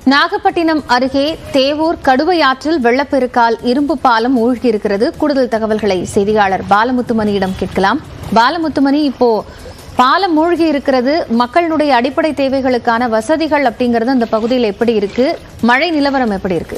நாகப்பட்டினம் அருகே தேவூர் கடுவையாற்றில் வெள்ளப்பெருக்கால் இரும்பு பாலம் மூழ்கியிருக்கிறது கூடுதல் தகவல்களை செய்தியாளர் பாலமுத்துமணியிடம் கேட்கலாம் பாலமுத்துமணி இப்போ பாலம் மூழ்கி இருக்கிறது மக்களுடைய அடிப்படை தேவைகளுக்கான வசதிகள் அப்படிங்கிறது அந்த பகுதியில் எப்படி இருக்கு மழை நிலவரம் எப்படி இருக்கு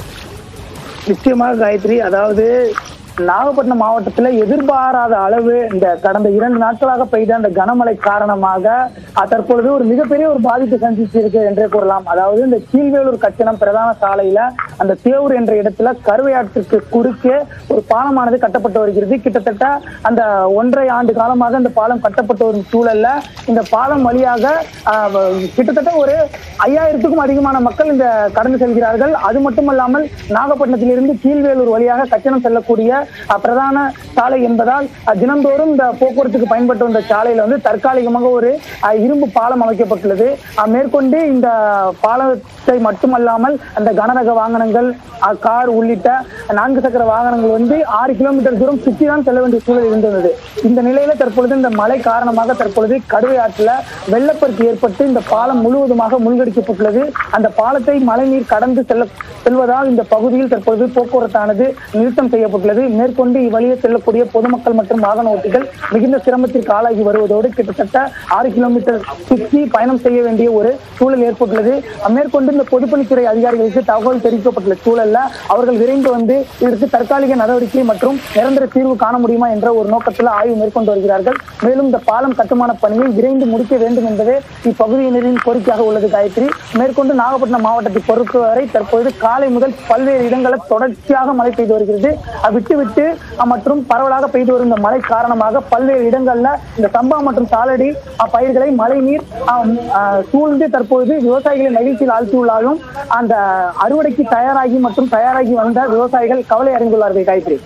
நிச்சயமாக காயத்ரி அதாவது நாகப்பட்டினம் மாவட்டத்துல எதிர்பாராத அளவு இந்த கடந்த இரண்டு நாட்களாக பெய்த அந்த கனமழை காரணமாக அஹ், தற்பொழுது ஒரு மிகப்பெரிய ஒரு பாதிப்பு சந்திச்சிருக்கு என்றே கூறலாம் அதாவது இந்த கீழ்வேலூர் கட்டணம் பிரதான சாலையில அந்த தேவூர் என்ற இடத்துல கருவையாற்றுக்கு குறுக்கே ஒரு பாலமானது கட்டப்பட்டு வருகிறது கிட்டத்தட்ட அந்த ஒன்றரை ஆண்டு காலமாக இந்த பாலம் கட்டப்பட்டு வரும் சூழல்ல இந்த பாலம் வழியாக அஹ், வ- கிட்டத்தட்ட ஒரு ஐயாயிரத்துக்கும் அதிகமான மக்கள் இந்த கடந்து செல்கிறார்கள் அது மட்டுமல்லாமல் நாகப்பட்டினத்திலிருந்து கீழ்வேலூர் வழியாக கச்சனம் செல்லக்கூடிய அஹ், பிரதான சாலை என்பதால் அஹ், தினந்தோறும் இந்த போக்குவரத்துக்கு பயன்பட்டு வந்த சாலையில வந்து தற்காலிகமாக ஒரு அஹ், இரும்பு பாலம் அமைக்கப்பட்டுள்ளது அஹ், மேற்கொண்டு இந்த பாலத்தை மட்டுமல்லாமல் அந்த கனரக வாகனங்கள் அஹ், கார் உள்ளிட்ட நான்கு சக்கர வாகனங்கள் வந்து ஆறு கிலோமீட்டர் தூரம் சுற்றி தான் செல்ல வேண்டிய சூழல் இருந்தது இந்த நிலையில தற்பொழுது இந்த மழை காரணமாக தற்பொழுது கடுவை ஆற்றுல வெள்ளப்பெருக்கு ஏற்பட்டு இந்த பாலம் முழுவதுமாக மூழ்கடிக்கப்பட்டுள்ளது அந்த பாலத்தை மழைநீர் கடந்து செல்ல செல்வதால் இந்த பகுதியில் தற்பொழுது போக்குவரத்தானது நிறுத்தம் செய்யப்பட்டுள்ளது மேற்கொண்டு இவ்வழியே செல்லக்கூடிய பொதுமக்கள் மற்றும் வாகன ஓட்டிகள் மிகுந்த சிரமத்திற்கு ஆளாகி வருவதோடு கிட்டத்தட்ட ஆறு கிலோமீட்டர் சுற்றி பயணம் செய்ய வேண்டிய ஒரு சூழல் ஏற்பட்டுள்ளது மேற்கொண்டு இந்த பொதுப்பணித்துறை அதிகாரிகளுக்கு தகவல் தெரிவிக்கப்பட்டுள்ள சூழல்ல அவர்கள் விரைந்து வந்து இதற்கு தற்காலிக நடவடிக்கை மற்றும் நிரந்தர தீர்வு காண முடியுமா என்ற ஒரு நோக்கத்தில் ஆய்வு மேற்கொண்டு வருகிறார்கள் மேலும் இந்த பாலம் கட்டுமான பணியை விரைந்து முடிக்க வேண்டும் என்பதே இப்பகுதியினரின் கோரிக்கையாக உள்ளது காயத்ரி மேற்கொண்டு நாகப்பட்டினம் மாவட்டத்தை பொறுத்தவரை தற்பொழுது காலை முதல் பல்வேறு இடங்களில் தொடர்ச்சியாக மழை பெய்து வருகிறது அஹ் விட்டு விட்டு அஹ் மற்றும் பரவலாக பெய்து வரும் இந்த மழை காரணமாக பல்வேறு இடங்கள்ல இந்த சம்பா மற்றும் சாலடி அஹ் பயிர்களை மழை நீர் அஹ் அஹ் சூழ்ந்து தற்பொழுது விவசாயிகளை மகிழ்ச்சியில் ஆழ்த்தியுள்ளாலும் அந்த அறுவடைக்கு தயாராகி மற்றும் தயாராகி வந்த விவசாயிகள் கவலை அடைந்துள்ளார்கள் காயத்ரி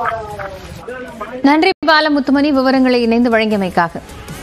நன்றி பாலமுத்துமணி விவரங்களை இணைந்து வழங்கியமைக்காக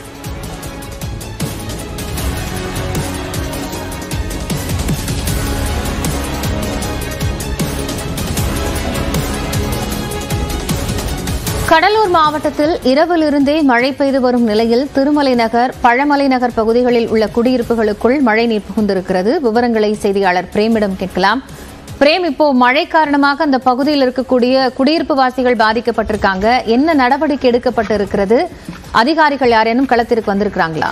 கடலூர் மாவட்டத்தில் இரவிலிருந்தே மழை பெய்து வரும் நிலையில் திருமலை நகர் பழமலை நகர் பகுதிகளில் உள்ள குடியிருப்புகளுக்குள் மழை நீர் புகுந்திருக்கிறது விவரங்களை செய்தியாளர் பிரேமிடம் கேட்கலாம் பிரேம் இப்போ மழை காரணமாக அந்த பகுதியில் இருக்கக்கூடிய குடியிருப்பு வாசிகள் பாதிக்கப்பட்டிருக்காங்க என்ன நடவடிக்கை எடுக்கப்பட்டு இருக்கிறது அதிகாரிகள் யாரேனும் களத்திற்கு வந்திருக்கிறாங்களா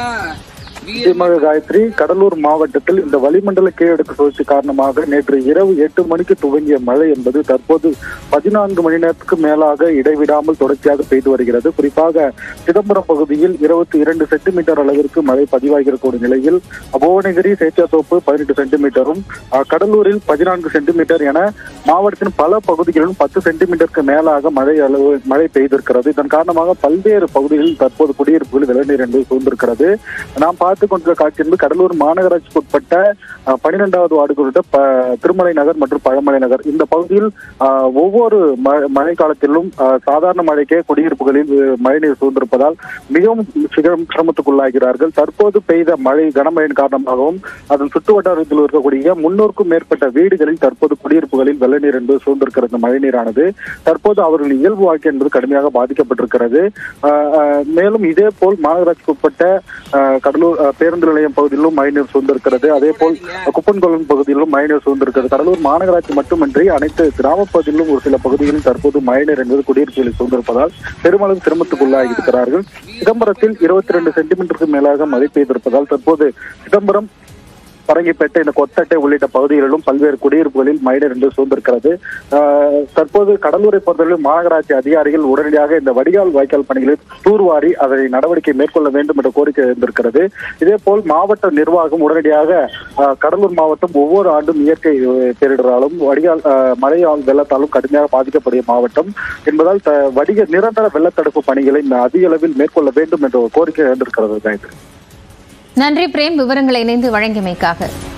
நிச்சயமாக காயத்ரி கடலூர் மாவட்டத்தில் இந்த வளிமண்டல கீழடுக்கு சுழற்சி காரணமாக நேற்று இரவு எட்டு மணிக்கு துவங்கிய மழை என்பது தற்போது பதினான்கு மணி நேரத்துக்கு மேலாக இடைவிடாமல் தொடர்ச்சியாக பெய்து வருகிறது குறிப்பாக சிதம்பரம் பகுதியில் இருபத்தி இரண்டு சென்டிமீட்டர் அளவிற்கு மழை பதிவாகியிருக்கூடிய நிலையில் புவனகிரி சேத்தியாத்தோப்பு பதினெட்டு சென்டிமீட்டரும் அஹ், கடலூரில் பதினான்கு சென்டிமீட்டர் என மாவட்டத்தின் பல பகுதிகளிலும் பத்து சென்டிமீட்டருக்கு மேலாக மழை அளவு மழை பெய்திருக்கிறது இதன் காரணமாக பல்வேறு பகுதிகளில் தற்போது குடியிருப்புகள் வெள்ளநீர் என்பது சூழ்ந்திருக்கிறது நாம் பார்த்துக் கொண்டிருக்க காட்சி என்பது கடலூர் மாநகராட்சிக்கு உட்பட்ட அஹ், பன்னிரெண்டாவது வார்டுக்கு உட்பட்ட ப- திருமலை நகர் மற்றும் பழமலை நகர் இந்த பகுதியில் அஹ், ஒவ்வொரு ம- மழை காலத்திலும் அஹ், சாதாரண மழைக்கே குடியிருப்புகளில் அஹ், மழைநீர் சூழ்ந்திருப்பதால் மிகவும் சிரம்- சிரமத்துக்குள்ளாகிறார்கள் தற்போது பெய்த மழை கனமழையின் காரணமாகவும் அதன் சுற்று வட்டாரத்தில் இருக்கக்கூடிய முன்னூறுக்கும் மேற்பட்ட வீடுகளில் தற்போது குடியிருப்புகளில் வெள்ளநீர் என்பது சூழ்ந்திருக்கிறது இந்த மழைநீரானது தற்போது அவர்களின் இயல்பு வாழ்க்கை என்பது கடுமையாக பாதிக்கப்பட்டிருக்கிறது அஹ், அஹ், மேலும் இதே போல் மாநகராட்சிக்கு உட்பட்ட அஹ், கடலூர் அஹ், பேருந்து நிலையம் பகுதியிலும் மழைநீர் சூழ்ந்திருக்கிறது அதே போல் குப்பன்கொள்ளன் பகுதியிலும் மழைநீர் சூழ்ந்திருக்கிறது கடலூர் மாநகராட்சி மட்டுமின்றி அனைத்து கிராம பகுதியிலும் ஒரு சில பகுதிகளில் தற்போது மழைநீர் என்பது குடியிருப்புகளில் சூழ்ந்திருப்பதால் பெருமளவு சிரமத்துக்குள்ளாகி இருக்கிறார்கள் சிதம்பரத்தில் இருபத்தி ரெண்டு சென்டிமீட்டருக்கு மேலாக மழை பெய்திருப்பதால் தற்போது சிதம்பரம் பரங்கிப்பேட்டை இந்த கொத்தட்டை உள்ளிட்ட பகுதிகளிலும் பல்வேறு குடியிருப்புகளில் மழைநீர் என்று சூழ்ந்திருக்கிறது ஆஹ் தற்போது கடலூரை பொறுத்தவரை மாநகராட்சி அதிகாரிகள் உடனடியாக இந்த வடிகால் வாய்க்கால் பணிகளை தூர்வாரி அதனை நடவடிக்கை மேற்கொள்ள வேண்டும் என்ற கோரிக்கை இருந்திருக்கிறது இதே போல் மாவட்ட நிர்வாகம் உடனடியாக ஆஹ் கடலூர் மாவட்டம் ஒவ்வொரு ஆண்டும் இயற்கை அஹ், பேரிடராலும் வடிகால் ஆஹ், மழையால் வெள்ளத்தாலும் கடுமையாக பாதிக்கக்கூடிய மாவட்டம் என்பதால் த- வடிக நிரந்தர வெள்ளத்தடுப்பு பணிகளை அதிக அளவில் மேற்கொள்ள வேண்டும் என்ற ஒரு கோரிக்கை இருந்திருக்கிறது காயத்ரி நன்றி பிரேம் விவரங்களை இணைந்து வழங்கியமைக்காக